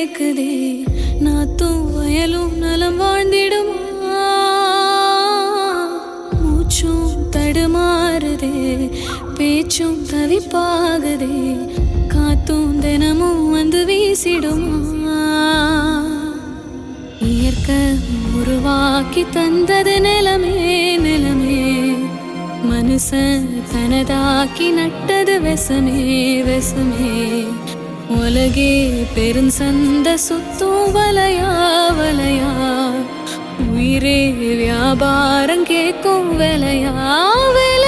கேக்குதே நாத்தும் வயலும் நலம் வாழ்ந்திடுமா மூச்சும் தடுமாறுதே பேச்சும் தவிப்பாகுதே காத்தும் தினமும் வந்து வீசிடுமா இயற்கை உருவாக்கி தந்தது நிலமே நிலமே மனுஷன் தனதாக்கி நட்டது வெசமே வெசமே உலகே பெருஞ்சந்த சுத்தும் வலையா வலையா உயிரே வியாபாரம் கேட்கும் விலையா விலை